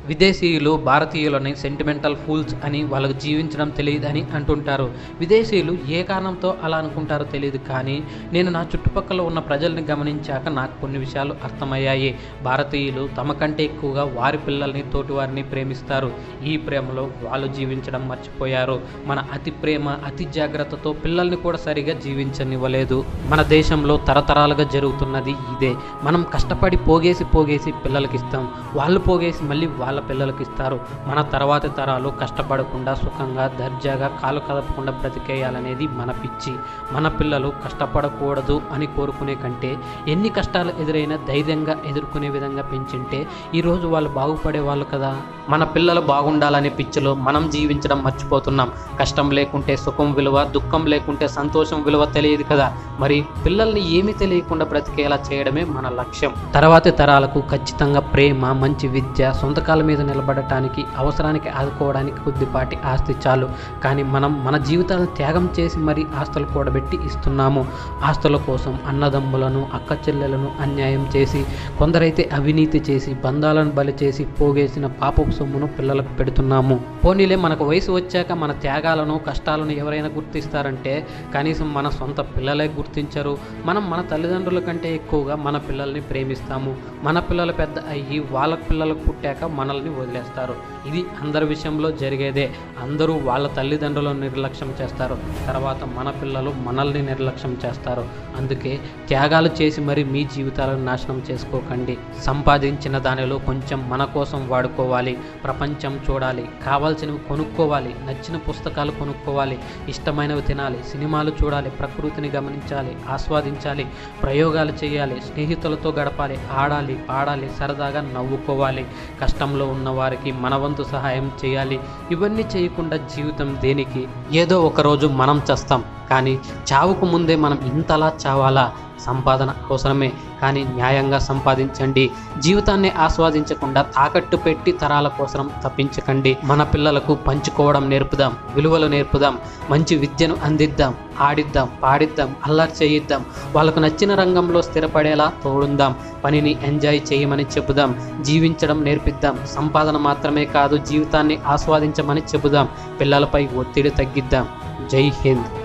విదేశీయులు భారతీయులని sentimental fools అని వాళ్ళకు జీవించడం తెలియదని అంటుంటారు విదేశీయులు ఏ కారణంతో అలా అనుకుంటారో తెలియదు కానీ నేను నా చుట్టుపక్కల ఉన్న ప్రజల్ని గమనించాక నాకు కొన్ని విషయాలు అర్థమయ్యాయి భారతీయులు తమ కంటే ఎక్కువగా వారి పిల్లల్ని తోటివారిని ప్రేమిస్తారు ఈ ప్రేమలో వాళ్ళు జీవించడం మర్చిపోయారు మన అతి ప్రేమ అతి జాగ్రత్తతో పిల్లల్ని కూడా సరిగా జీవించనివ్వలేదు మన దేశంలో తరతరాలుగా జరుగుతున్నది ఇదే మనం కష్టపడి పోగేసి పోగేసి పిల్లలకి ఇస్తాం వాళ్ళు పోగేసి మళ్ళీ వాళ్ళ పిల్లలకి ఇస్తారు మన తర్వాతి తరాలు కష్టపడకుండా సుఖంగా దర్జాగా కాలు కదపకుండా బ్రతికేయాలనేది మన పిచ్చి మన పిల్లలు కష్టపడకూడదు అని కోరుకునే కంటే ఎన్ని కష్టాలు ఎదురైనా ధైర్యంగా ఎదుర్కొనే విధంగా పెంచింటే ఈరోజు వాళ్ళు బాగుపడే వాళ్ళు కదా మన పిల్లలు బాగుండాలనే పిచ్చిలో మనం జీవించడం మర్చిపోతున్నాం కష్టం లేకుంటే సుఖం విలువ దుఃఖం లేకుంటే సంతోషం విలువ తెలియదు కదా మరి పిల్లల్ని ఏమీ తెలియకుండా బ్రతికేలా చేయడమే మన లక్ష్యం తర్వాతి తరాలకు ఖచ్చితంగా ప్రేమ మంచి విద్య సొంత కాళ్ళ మీద నిలబడటానికి అవసరానికి ఆదుకోవడానికి కొద్దిపాటి ఆస్తి చాలు కానీ మనం మన జీవితాలను త్యాగం చేసి మరీ ఆస్తులు కూడబెట్టి ఇస్తున్నాము ఆస్తుల కోసం అన్నదమ్ములను అక్క చెల్లెలను అన్యాయం చేసి కొందరైతే అవినీతి చేసి బంధాలను బలి చేసి పోగేసిన పాపపు సొమ్మును పిల్లలకు పెడుతున్నాము పోనీలే మనకు వయసు వచ్చాక మన త్యాగాలను కష్టాలను ఎవరైనా గుర్తిస్తారంటే కనీసం మన సొంత పిల్లలే గుర్తించరు మనం మన తల్లిదండ్రుల కంటే ఎక్కువగా మన పిల్లల్ని ప్రేమిస్తాము మన పిల్లలు పెద్ద అయ్యి వాళ్ళ పిల్లలకు పుట్టాక మనల్ని వదిలేస్తారు ఇది అందరి విషయంలో జరిగేదే అందరూ వాళ్ళ తల్లిదండ్రులను నిర్లక్ష్యం చేస్తారు తర్వాత మన పిల్లలు మనల్ని నిర్లక్ష్యం చేస్తారు అందుకే త్యాగాలు చేసి మరి మీ జీవితాలను నాశనం చేసుకోకండి సంపాదించిన దానిలో కొంచెం మన కోసం వాడుకోవాలి ప్రపంచం చూడాలి కావాల్సినవి కొనుక్కోవాలి నచ్చిన పుస్తకాలు కొనుక్కోవాలి ఇష్టమైనవి తినాలి సినిమాలు చూడాలి ప్రకృతిని గమనించాలి ఆస్వాదించాలి ప్రయోగాలు చేయాలి స్నేహితులతో గడపాలి ఆడాలి పాడాలి సరదాగా నవ్వుకోవాలి కష్టంలో ఉన్న వారికి మన వంతు సహాయం చేయాలి ఇవన్నీ చేయకుండా జీవితం దేనికి ఏదో ఒక రోజు మనం చస్తాం కానీ చావుకు ముందే మనం ఇంతలా చావాలా సంపాదన అవసరమే కానీ న్యాయంగా సంపాదించండి జీవితాన్ని ఆస్వాదించకుండా తాకట్టు పెట్టి తరాల కోసం తప్పించకండి మన పిల్లలకు పంచుకోవడం నేర్పుదాం విలువలు నేర్పుదాం మంచి విద్యను అందిద్దాం ఆడిద్దాం పాడిద్దాం అల్లరి చేయిద్దాం వాళ్ళకు నచ్చిన రంగంలో స్థిరపడేలా తోడుందాం పనిని ఎంజాయ్ చేయమని చెబుదాం జీవించడం నేర్పిద్దాం సంపాదన మాత్రమే కాదు జీవితాన్ని ఆస్వాదించమని చెబుదాం పిల్లలపై ఒత్తిడి తగ్గిద్దాం జై హింద్